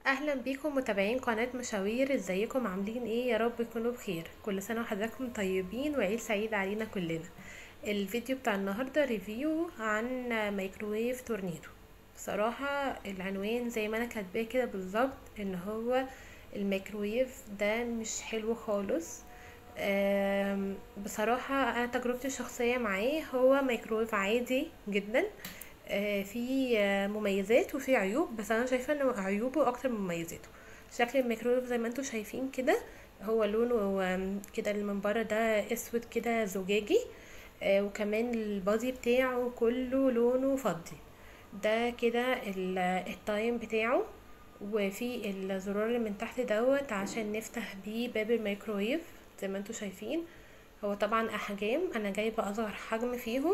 اهلا بيكم متابعين قناة مشاوير ازيكم عاملين ايه يا رب تكونوا بخير كل سنة وحضراتكم طيبين وعيد سعيد علينا كلنا الفيديو بتاع النهاردة ريفيو عن مايكروويف تورنيدو بصراحة العنوان زي ما انا كاتباه كده بالظبط ان هو الميكروويف ده مش حلو خالص آم، بصراحة انا تجربتي الشخصية معاه هو ميكروويف عادي جدا آه، في آه، مميزات وفي عيوب بس انا شايفة ان عيوبه اكتر من مميزاته شكل الميكروويف زي ما انتم شايفين كده هو لونه آم، كده اللي من بره ده اسود كده زجاجي آه، وكمان البادي بتاعه كله لونه فضي ده كده ال- التايم بتاعه وفي الزرار اللي من تحت دوت عشان نفتح بيه باب الميكرويف زي ما انتم شايفين هو طبعا احجام انا جايبه اصغر حجم فيهم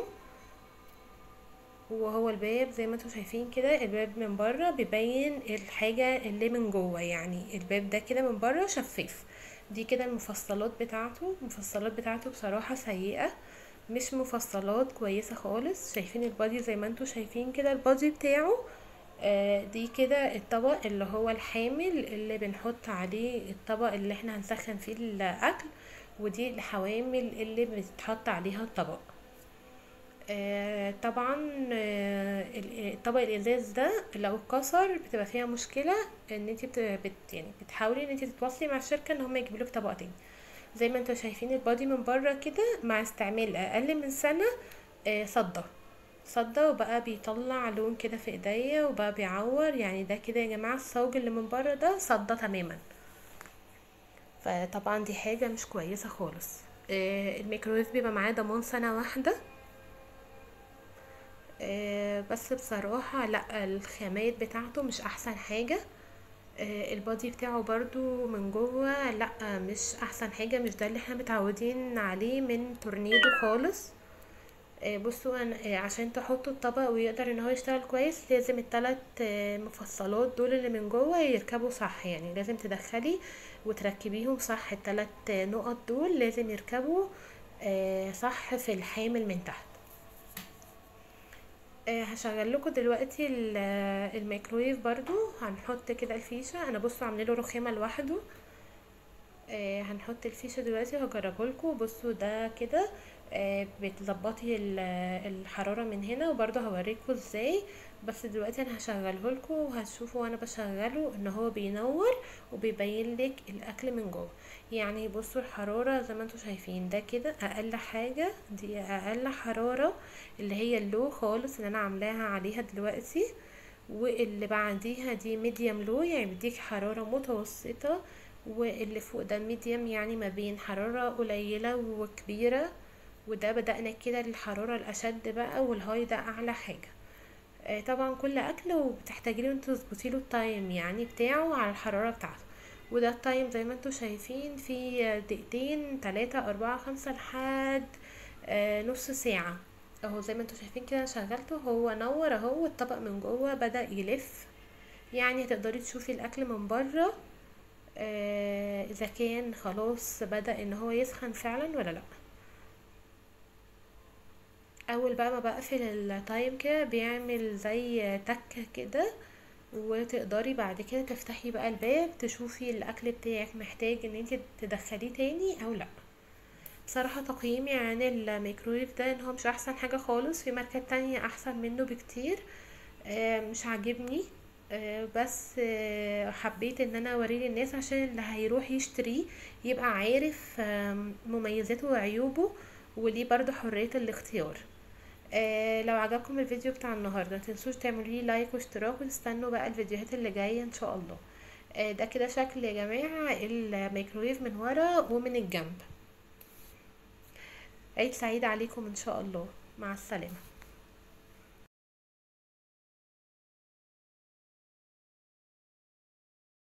وهو الباب زي ما انتم شايفين كده الباب من بره بيبين الحاجة اللي من جوه يعني الباب ده كده من بره شفاف دي كده المفصلات بتاعته المفصلات بتاعته بصراحة سيئة مش مفصلات كويسة خالص شايفين البادي زي ما انتم شايفين كده البادي بتاعه آه دي كده الطبق اللي هو الحامل اللي بنحط عليه الطبق اللي احنا هنسخن فيه الاكل ودي الحوامل اللي بتتحط عليها الطبق آه، طبعا آه، ال- الطبق الازاز ده لو اتكسر بتبقى فيها مشكله ان انت بت... بت... يعني بتحاولي ان انت تتواصلي مع الشركه ان هم يجيبوا لك طبق تاني زي ما انتوا شايفين البادي من بره كده مع استعمال اقل من سنه آه، صدى صدى وبقى بيطلع لون كده في ايديا وبقى بيعور يعني ده كده يا جماعه الصاج اللي من بره ده صدى تماما فطبعا دي حاجه مش كويسه خالص آه، الميكرويف بيبقى معاه ضمان سنه واحده آه، بس بصراحة لا الخامات بتاعته مش احسن حاجة آه، البادي بتاعه برضو من جوه لا مش احسن حاجة مش ده اللي احنا متعودين عليه من تورنيدو خالص آه، بصوا أنا آه، عشان تحطوا الطبق ويقدر ان هو يشتغل كويس لازم التلات آه، مفصلات دول اللي من جوه يركبوا صح يعني لازم تدخلي وتركبيهم صح التلات آه، نقط دول لازم يركبوا آه، صح في الحامل من تحت آه، هشغل لكم دلوقتي ال- آه، الميكرويف برضو هنحط كده الفيشة انا بصوا عامله له رخامة لوحده آه، هنحط الفيشة دلوقتي وهجربه لكم بصوا ده كده آه، بتظبطي ال- آه، الحرارة من هنا وبرضه هوريكم ازاي بس دلوقتي انا هشغله لكم وهتشوفوا وانا بشغله ان هو بينور وبيبين لك الاكل من جوه يعني بصوا الحرارة زي ما انتم شايفين ده كده اقل حاجة دي اقل حرارة اللي هي اللو خالص اللي انا عاملاها عليها دلوقتي واللي بعديها دي ميديم لو يعني بيديك حرارة متوسطة واللي فوق ده ميديم يعني ما بين حرارة قليلة وكبيرة وده بدأنا كده للحرارة الأشد بقى والهاي ده أعلى حاجة آه، طبعا كل أكل وبتحتاجي له انتوا تظبطي له التايم يعني بتاعه على الحرارة بتاعته وده التايم زي ما انتوا شايفين في دقيقتين تلاتة أربعة خمسة لحد آه، نص ساعة اهو زي ما انتوا شايفين كده شغلته هو نور اهو الطبق من جوه بدأ يلف يعني هتقدري تشوفي الأكل من بره آه، اذا كان خلاص بدأ ان هو يسخن فعلا ولا لا اول بقى ما بقفل التايم كده بيعمل زي تكة كده وتقدري بعد كده تفتحي بقى الباب تشوفي الاكل بتاعك محتاج ان انت تدخليه تاني او لا بصراحة تقييمي عن الميكرويف ده ان هو مش احسن حاجة خالص في ماركات تانية احسن منه بكتير آه، مش عاجبني آه، بس آه، حبيت ان انا اوريه للناس عشان اللي هيروح يشتريه يبقى عارف آم، مميزاته وعيوبه وليه برضو حرية الاختيار آه لو عجبكم الفيديو بتاع النهاردة متنسوش تعملوا لي لايك واشتراك وتستنوا بقى الفيديوهات اللي جاية ان شاء الله آه ده كده شكل يا جماعة الميكرويف من ورا ومن الجنب عيد سعيد عليكم ان شاء الله مع السلامة